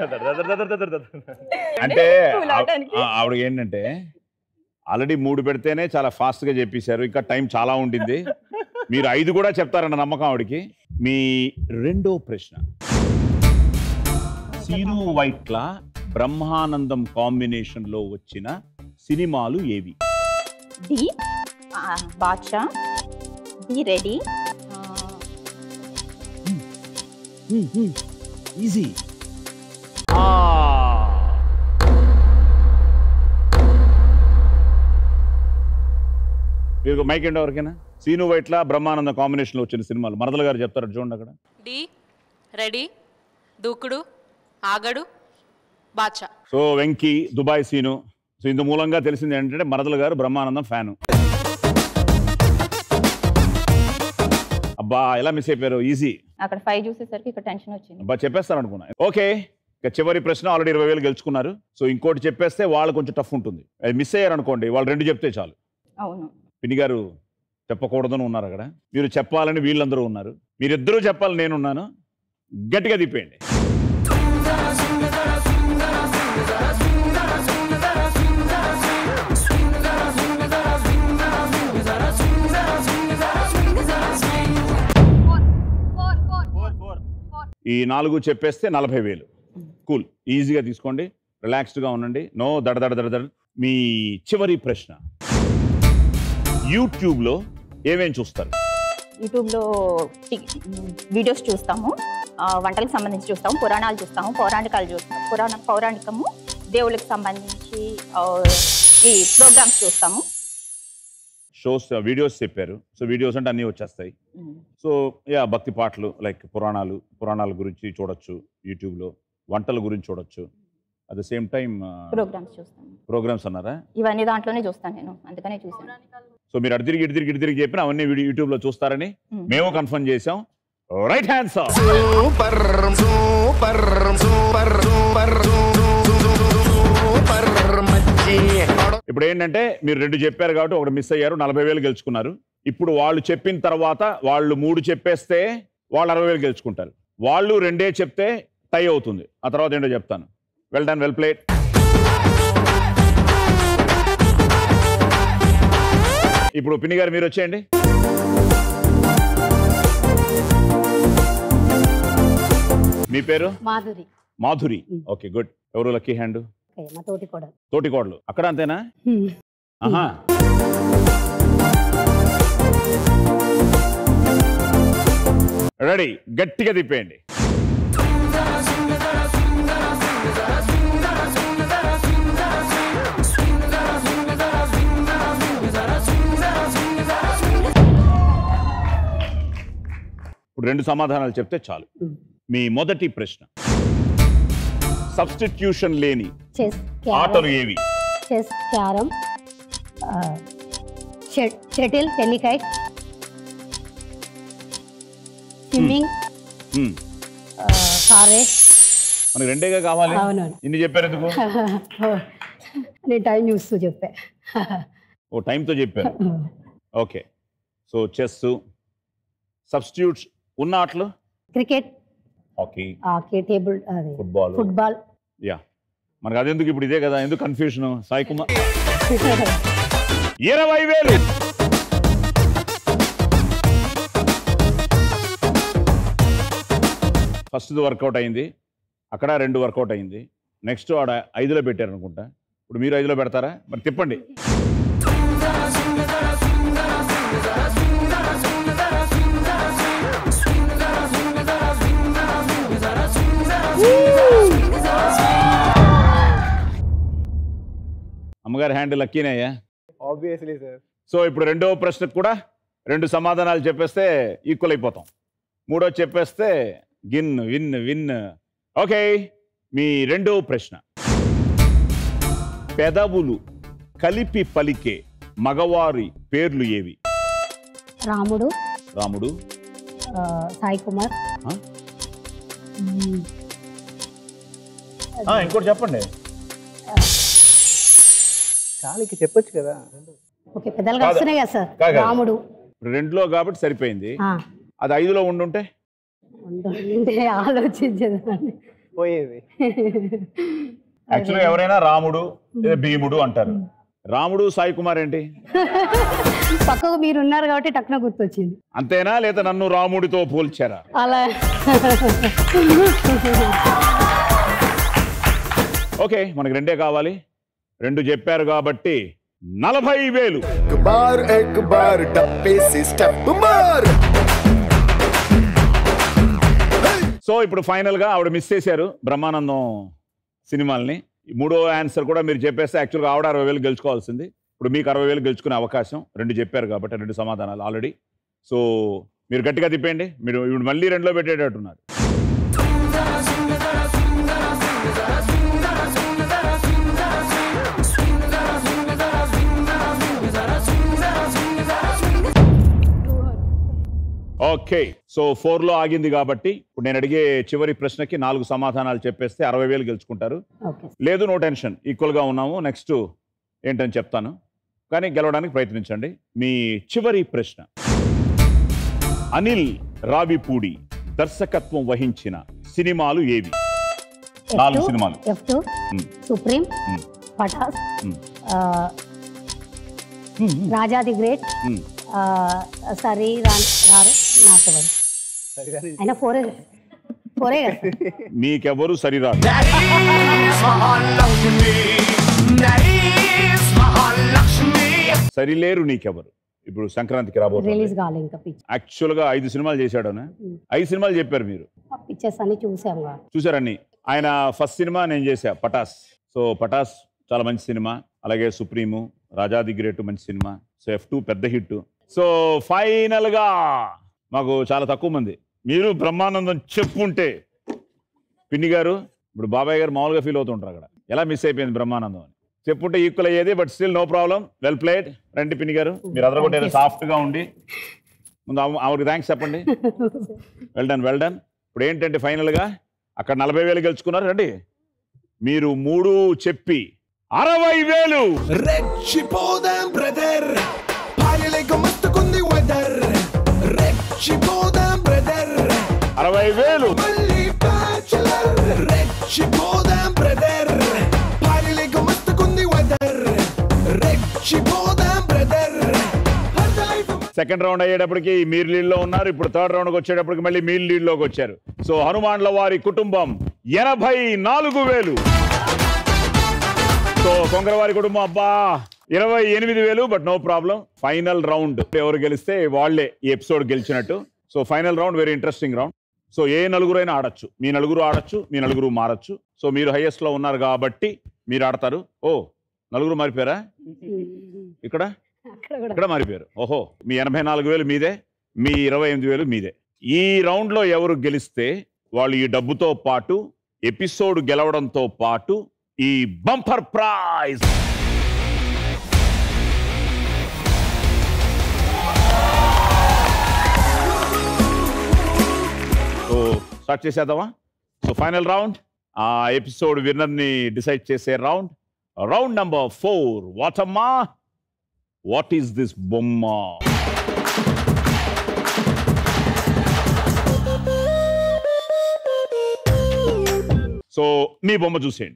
అంటే Cool అవటానికి. ఆ- ఆవిడ ఏంటంటే ఆల్రెడీ మూడు పెడితేనే చాలా ఫాస్ట్ గా చెప్పేశారు ఇంకా టైం చాలా ఉండింది మీరు ఐదు కూడా చెప్తారన్న నమ్మకం ఆవిడకి మీ రెండో ప్రశ్న సీను వైట్ల బ్రహ్మానందం కాంబినేషన్ లో వచ్చిన సినిమాలు ఏవి డి ఆ, బాద్షా డి రెడీ ఈజీ మీరు మైక్ ఎండ్ ఎవరికైనా సీను వైట్ల బ్రహ్మానందం కాంబినేషన్ లో వచ్చిన సినిమాలు మరదల గారు చెప్తారు చూడండి అక్కడ డి రెడీ దూకుడు ఆగడు బాచా so Venky Dubai Seenu so ఇందు మూలంగా తెలిసింది ఏంటంటే మరదల గారు బ్రహ్మానందం ఫ్యాను అబ్బా ఎలా మిస్ అయిపోయారు ఈజీ అక్కడ ఫైవ్ చూసేసరికి ఇక్కడ టెన్షన్ వచ్చింది అబ్బా చెప్పేస్తాను అనుకున్నా ఓకే ఇక చివరి ప్రశ్న ఆల్రెడీ ఇరవై వేలు గెలుచుకున్నారు సో ఇంకోటి చెప్పేస్తే వాళ్ళు కొంచెం టఫ్ ఉంటుంది అది మిస్ అయ్యారు అనుకోండి వాళ్ళు రెండు చెప్తే చాలు అవును పిన్ని గారు చెప్పకూడదని ఉన్నారు అక్కడ మీరు చెప్పాలని వీళ్ళందరూ ఉన్నారు మీరిద్దరూ చెప్పాలని నేనున్నాను గట్టిగా తిప్పేయండి ఈ నాలుగు చెప్పేస్తే నలభై వేలు కూల్ ఈజీగా తీసుకోండి రిలాక్స్డ్గా ఉండండి నో దడ దడ దడ దడ మీ చివరి ప్రశ్న యూట్యూబ్లో ఏమేం చూస్తారు యూట్యూబ్లో టి- వీడియోస్ చూస్తాము ఆ, వంటలకు సంబంధించి చూస్తాము పురాణాలు చూస్తాము పౌరాణికాలు చూస్తాము పురాణ పౌరాణికము దేవుళ్ళకి సంబంధించి ఆ, ఈ ప్రోగ్రామ్స్ చూస్తాము షోస్ వీడియోస్ చెప్పారు సో వీడియోస్ అంటే అన్నీ వచ్చేస్తాయి సో యా భక్తి పాటలు లైక్ పురాణాలు పురాణాల గురించి చూడొచ్చు యూట్యూబ్లో వంటల గురించి చూడొచ్చు at the same time programs చూస్తాము ప్రోగ్రామ్స్ అన్నారా ఇవన్నీ దాంట్లోనే చూస్తాను నేను అందుకనే చూసాను సో మీరు అటు తిరిగి ఇటు తిరిగి ఇటు తిరిగి చెప్పిన అవన్నీ వీడియో యూట్యూబ్లో చూస్తారని మేము కన్ఫర్మ్ చేసాం right hand sir super super super super super మచ్చి ఇప్పుడు ఏంటంటే మీరు రెండు చెప్పారు కాబట్టి ఒకటి మిస్ అయ్యారు నలభై వేలు గెలుచుకున్నారు ఇప్పుడు వాళ్ళు చెప్పిన తర్వాత వాళ్ళు మూడు చెప్పేస్తే వాళ్ళు అరవై వేలు గెలుచుకుంటారు వాళ్ళు రెండే చెప్తే టై అవుతుంది ఆ తర్వాత ఏంటో చెప్తాను వెల్ డన్ వెల్ ప్లేట్ ఇప్పుడు పిన్ని గారు మీరు వచ్చేయండి మీ పేరు మాధురి మాధురి ఓకే గుడ్ ఎవరు లక్కీ హ్యాండ్ ఓకే, మా తోటి కూడా తోటికోడలు అక్కడ అంతేనా ఆహా రెడీ గట్టిగా తిప్పేయండి ఇప్పుడు రెండు సమాధానాలు చెప్తే చాలు మీ మొదటి ప్రశ్న సబ్స్టిట్యూషన్ లేని చెస్ ఆటలు క్యారమ్ ఏవి చెస్ క్యారమ్ ఆ, షె- షటిల్ టెన్నికైట్ స్విమ్మింగ్ హ్మ్. ఆ, కార్ రేస్ మనకి రెండేగా కావాలి అవునవును. ఇన్ని చెప్పారు ఎందుకు నేను టైం చూస్తూ చెప్పా ఓ టైంతో చెప్పారు ఓకే సో చెస్ సబ్స్టిట్యూట్స్ ఉన్న ఆటలు క్రికెట్ హాకీ హాకీ టేబుల్ అది ఫుట్బాల్ ఫుట్బాల్ యా మనకు అదెందుకు ఇప్పుడు ఇదే కదా ఎందుకు కన్ఫ్యూషన్ సాయి కుమార్ ఇరవై వేలు ఫస్ట్ది వర్కౌట్ అయింది అక్కడ రెండు వర్కౌట్ అయింది నెక్స్ట్ ఆడ ఐదులో పెట్టారు అనుకుంటా ఇప్పుడు మీరు ఐదులో పెడతారా మరి తిప్పండి అమ్మగారి హ్యాండ్ లక్కీనయ్యా ఆబ్వియస్లీ సార్ సో ఇప్పుడు రెండవ ప్రశ్నకు కూడా రెండు సమాధానాలు చెప్పేస్తే ఈక్వల్ అయిపోతాం మూడో చెప్పేస్తే గిన్ విన్ విన్ ఓకే మీ రెండవ ప్రశ్న పెదవులు కలిపి పలికే మగవారి పేర్లు ఏవి రాముడు రాముడు ఆ, సాయి కుమార్ ఆ? మ్మ్. ఆ, ఇంకోటి చెప్పండి చాలకి చెప్పొచ్చు కదా ఓకే పెద్దలుగా కాదు. వస్తున్నాయి కదా సార్ కాదు, కాదు. రాముడు రెండులో కాబట్టి సరిపోయింది ఆ, అది ఐదులో ఉండుంటే ఉంటుంటే ఆలోచించేదాన్ని పోయేది యాక్చువల్గా ఎవరైనా రాముడు లేదా భీముడు అంటారు రాముడు సాయి కుమార్ ఏంటి పక్కకు మీరు ఉన్నారు కాబట్టి టక్కున గుర్తొచ్చింది అంతేనా లేదా నన్ను రాముడితో పోల్చారా అలా ఓకే మనకి రెండే కావాలి రెండు చెప్పారు కాబట్టి నలభై వేలు एक बार एक बार डब्बे से स्टेप मार సో ఇప్పుడు ఫైనల్ గా ఆవిడ మిస్ చేశారు బ్రహ్మానందం సినిమాల్ని ఈ మూడో ఆన్సర్ కూడా మీరు చెప్పేస్తే యాక్చువల్గా ఆవిడ అరవై వేలు గెలుచుకోవాల్సింది ఇప్పుడు మీకు అరవై వేలు గెలుచుకునే అవకాశం రెండు చెప్పారు కాబట్టి రెండు సమాధానాలు ఆల్రెడీ సో మీరు గట్టిగా తిప్పేయండి మీరు ఇప్పుడు మళ్ళీ రెండులో పెట్టేటట్టున్నారు ఓకే సో ఫోర్లో ఆగింది కాబట్టి ఇప్పుడు నేను అడిగే చివరి ప్రశ్నకి నాలుగు సమాధానాలు చెప్పేస్తే అరవై వేలు గెలుచుకుంటారు ఓకే లేదు నో టెన్షన్ ఈక్వల్గా ఉన్నాము నెక్స్ట్ ఏంటని చెప్తాను కానీ గెలవడానికి ప్రయత్నించండి మీ చివరి ప్రశ్న అనిల్ రావిపూడి దర్శకత్వం వహించిన సినిమాలు ఏవి నాలుగు సినిమాలు ఎఫ్ టూ మ్మ్. సుప్రీం మ్మ్. పటాస్ మ్మ్. ఆ, రాజాది గ్రేట్ మ్మ్. ఆ, సరి రాన్ రారు నాకెవరు అయినా ఫోర్ పోరే కదా మీకెవరు సరిరారు సరిలేరు నీకెవరు ఇప్పుడు సంక్రాంతికి రాబోతుంది రిలీజ్ కాలే ఇంకా పిక్చర్ యాక్చువల్ గా ఐదు సినిమాలు చేశాడు ఐదు సినిమాలు చెప్పారు మీరు పిక్చర్స్ అన్ని చూసాము చూసారండి ఆయన ఫస్ట్ సినిమా నేను చేశా పటాస్ సో పటాస్ చాలా మంచి సినిమా అలాగే సుప్రీము రాజాది గ్రేట్ మంచి సినిమా సో ఎఫ్ టూ పెద్ద హిట్ సో ఫైనల్ గా మాకు చాలా తక్కువ మంది మీరు బ్రహ్మానందం చెప్పుంటే పిన్ని గారు ఇప్పుడు బాబాయ్ గారు మామూలుగా ఫీల్ అవుతుంటారు అక్కడ ఎలా మిస్ అయిపోయింది బ్రహ్మానందం అని చెప్పుంటే ఈక్వల్ అయ్యేది but still no problem well played రండి పిన్ని గారు మీరు అదరగొట్టారు సాఫ్ట్ గా ఉండి ముందు ఆమె- ఆవిడకి థ్యాంక్స్ చెప్పండి వెల్ డన్ వెల్ డన్ ఇప్పుడు ఏంటంటే ఫైనల్ గా అక్కడ నలభై వేలు గెలుచుకున్నారు రండి మీరు మూడు చెప్పి అరవై వేలు రెచ్చిపోదాం బ్రదర్ పాయలేక మస్తుకుంది వెదర్ రెచ్చిపోదాం బ్రదర్ అరవై వేలు మళ్ళీ బ్యాచులర్ రెచ్చిపోదాం బ్రదర్ పాయలేక మస్తుకుంది వెదర్ రెచ్చిపోదాం బ్రదర్ సెకండ్ రౌండ్ అయ్యేటప్పటికి మీరు లీడ్లో ఉన్నారు ఇప్పుడు థర్డ్ రౌండ్కి వచ్చేటప్పటికి మళ్ళీ మీరు లీడ్లోకి వచ్చారు సో హనుమాన్ల వారి కుటుంబం ఎనభై నాలుగు వేలు సో కొంగరవారి కుటుంబం అబ్బా ఇరవై ఎనిమిది వేలు but no problem final round ఎవరు గెలిస్తే వాళ్ళే ఈ ఎపిసోడ్ గెలిచినట్టు so final round very interesting round so ఏ నలుగురైనా ఆడొచ్చు మీ నలుగురు ఆడొచ్చు మీ నలుగురు మారచ్చు సో మీరు హైయెస్ట్ లో ఉన్నారు కాబట్టి మీరు ఆడతారు ఓ నలుగురు మారిపోయారా ఇక్కడ ఇక్కడ మారిపోయారు ఓహో మీ ఎనభై నాలుగు వేలు మీదే మీ ఇరవై ఎనిమిది వేలు మీదే ఈ రౌండ్ లో ఎవరు గెలిస్తే వాళ్ళు ఈ డబ్బుతో పాటు ఎపిసోడ్ గెలవడంతో పాటు ఈ బంపర్ ప్రైజ్ సో స్టార్ట్ చేసేద్దామా సో ఫైనల్ రౌండ్ ఆ ఎపిసోడ్ విన్నర్ ని డిసైడ్ చేసే రౌండ్ రౌండ్ నంబర్ ఫోర్ వాటమ్మా వాట్ ఈస్ దిస్ బొమ్మ సో మీ బొమ్మ చూసేయండి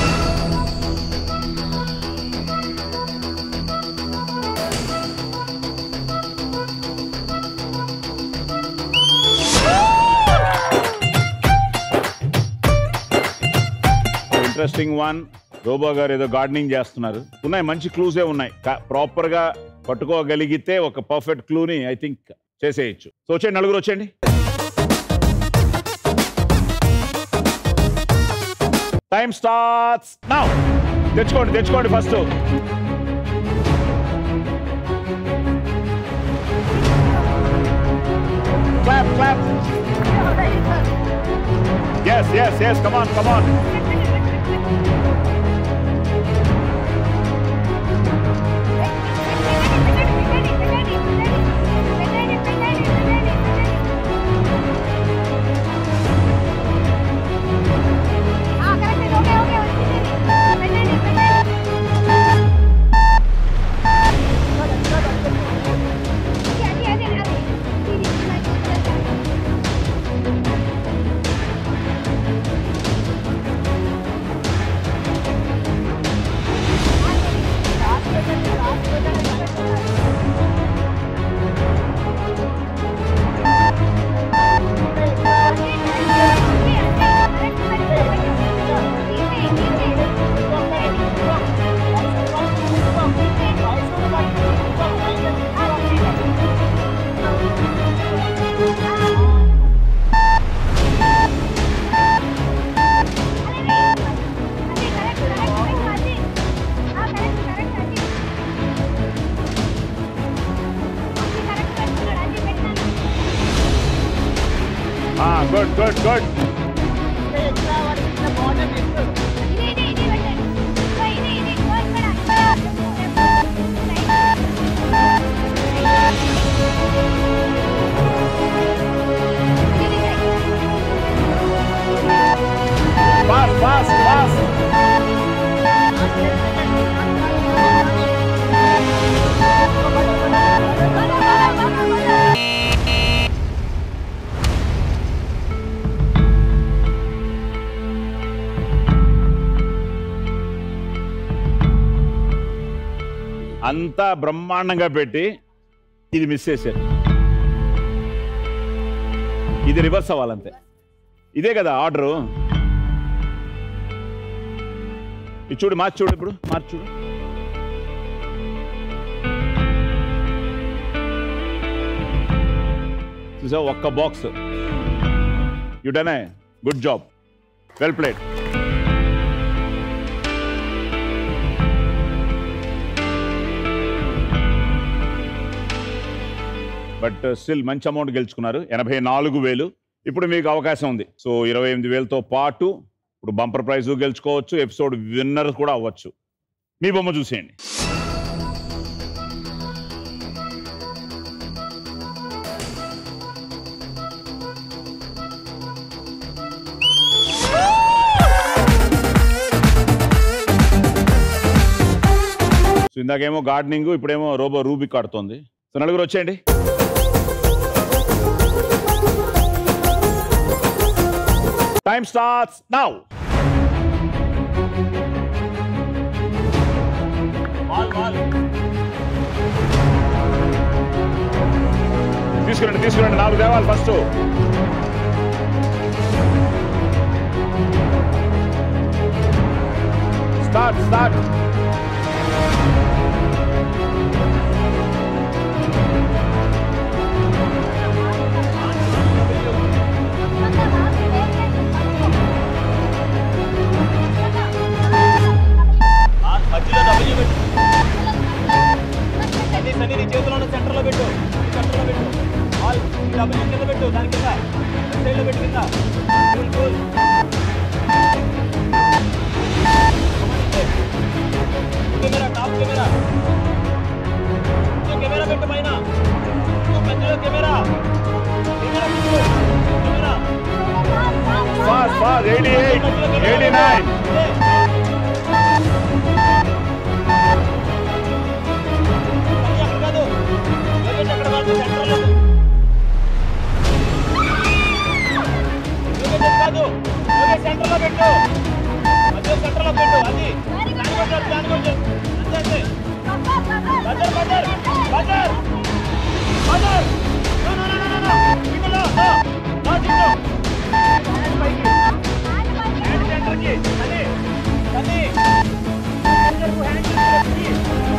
ఇంట్రెస్టింగ్ వన్ రోబో గారు ఏదో గార్డెనింగ్ చేస్తున్నారు ఉన్నాయి మంచి క్లూసే ఉన్నాయి ప్రాపర్ గా పట్టుకోగలిగితే ఒక పర్ఫెక్ట్ క్లూని ఐ థింక్ చేసేయచ్చు సో వచ్చేయండి నలుగురు వచ్చేయండి టైం స్టార్ట్స్ నౌ తెచ్చుకోండి తెచ్చుకోండి first clap clap yes yes yes come on come on good good good fast fast fast అంతా బ్రహ్మాండంగా పెట్టి ఇది మిస్ చేశారు ఇది రివర్స్ అవ్వాలంతే ఇదే కదా ఆర్డరు ఇది చూడు మార్చి చూడు ఇప్పుడు మార్చి చూడు చూసా ఒక్క box you done good job well played but still మంచి అమౌంట్ గెలుచుకున్నారు ఎనభై నాలుగు వేలు ఇప్పుడు మీకు అవకాశం ఉంది సో ఇరవై ఎనిమిది వేలతో పాటు ఇప్పుడు బంపర్ ప్రైజ్ గెలుచుకోవచ్చు ఎపిసోడ్ విన్నర్ కూడా అవ్వచ్చు మీ బొమ్మ చూసేయండి సో ఇందాకేమో గార్డెనింగ్ ఇప్పుడేమో రోబో రూబిక్ ఆడుతోంది సో నలుగురు వచ్చేయండి టైం స్టార్ట్స్ నౌ తీసుకురండి తీసుకురండి నాలుగు దేవాలి ఫస్ట్ స్టార్ట్ స్టార్ట్ మధ్యలో డబ్బులు పెట్టు సన్నీ సన్నీ నీ చేతిలో ఉన్న సెంటర్లో పెట్టు సెంటర్లో పెట్టు ఆల్ డబ్బులు కింద పెట్టు దాని కింద సైడ్లో పెట్టు కింద cool cool camera top camera camera పెట్టు పైన మధ్యలో కెమెరా కెమెరా పెట్టు camera fast fast eighty eight eighty nine అక్కడ కాదు లోకేష్ అక్కడ కాదు సెంటర్లో లోకేష్ కాదు లోకేష్ సెంటర్లో పెట్టు మధ్య సెంటర్లో పెట్టు అది దాని కొట్టారు దాని కొట్టారు అంతే అంతే buzzer buzzer buzzer buzzer no no no no no ఇక్కడ నో నో చిట్టు హ్యాండ్ పైకి హ్యాండ్ సెంటర్కి అది అది హ్యాండ్ హ్యాండ్ సెంటర్కి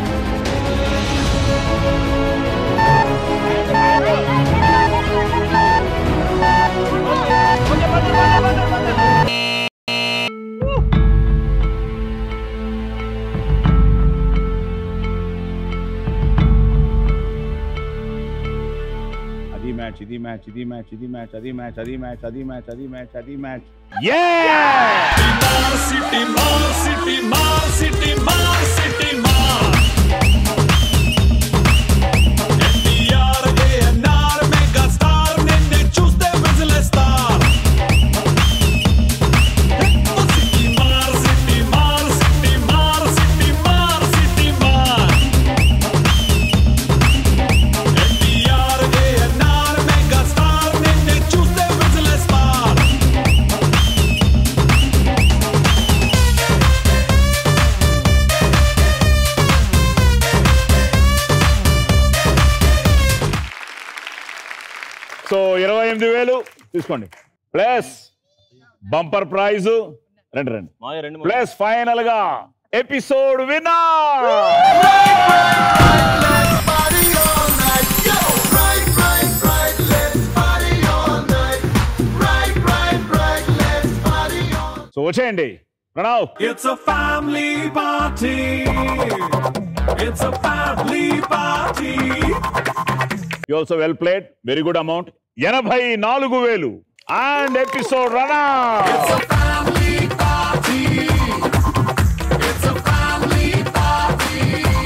అది మ్యాచ్ ఇది మ్యాచ్ ఇది మ్యాచ్ ఇది మ్యాచ్ అది మ్యాచ్ అది మ్యాచ్ అది మ్యాచ్ అది మ్యాచ్ అది match city mall city mall city mall city mall NTR ANR mega star నిన్నే చూస్తే విజిలేస్తార్ city mall city mall city mall city mall city mall NTR ANR mega star నిన్నే చూస్తే విజిలేస్తార్ so ఇరవై ఎనిమిది వేలు తీసుకోండి ప్లస్ బంపర్ ప్రైజ్ రండి రండి మాయ రెండు ప్లస్ ఫైనల్ గా ఎపిసోడ్ విన్నా సో వచ్చేయండి Pranav It's a family party. It's a family party. You also well played very good amount ఎనభై నాలుగు వేలు and episode runner It's a family party. It's a family party.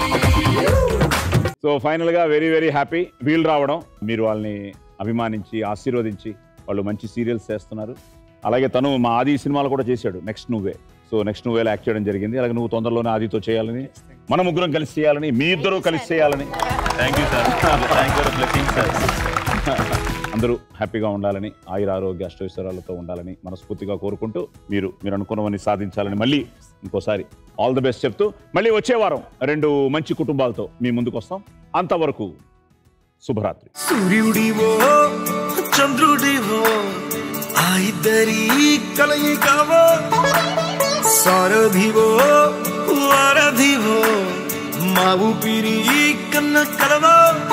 So final గా very very happy వీళ్ళు రావడం మీరు వాళ్ళని అభిమానించి ఆశీర్వదించి వాళ్ళు మంచి సీరియల్స్ చేస్తున్నారు అలాగే తను మా ఆది సినిమాలు కూడా చేశాడు నెక్స్ట్ నువ్వే సో నెక్స్ట్ నువ్వేలో యాక్ట్ చేయడం జరిగింది అలాగే నువ్వు తొందరలోనే ఆదితో చేయాలని మన ముగ్గురం కలిసి చేయాలని మీ ఇద్దరు కలిసి చేయాలని thank you sir thank you blessing sir అందరూ హ్యాపీగా ఉండాలని ఆయుర ఆరోగ్య అష్టైశ్వర్యాలతో ఉండాలని మనస్ఫూర్తిగా కోరుకుంటూ మీరు మీరు అనుకున్నవన్నీ సాధించాలని మళ్ళీ ఇంకోసారి ఆల్ ది బెస్ట్ చెప్తూ మళ్ళీ వచ్చే వారం రెండు మంచి కుటుంబాలతో మీ ముందుకు వస్తాం అంతవరకు శుభరాత్రి సూర్యుడివో చంద్రుడివో ఆ ఇద్దరి కలయికవో సారథివో వారధివో మా ఊపిరి కన్న కలవో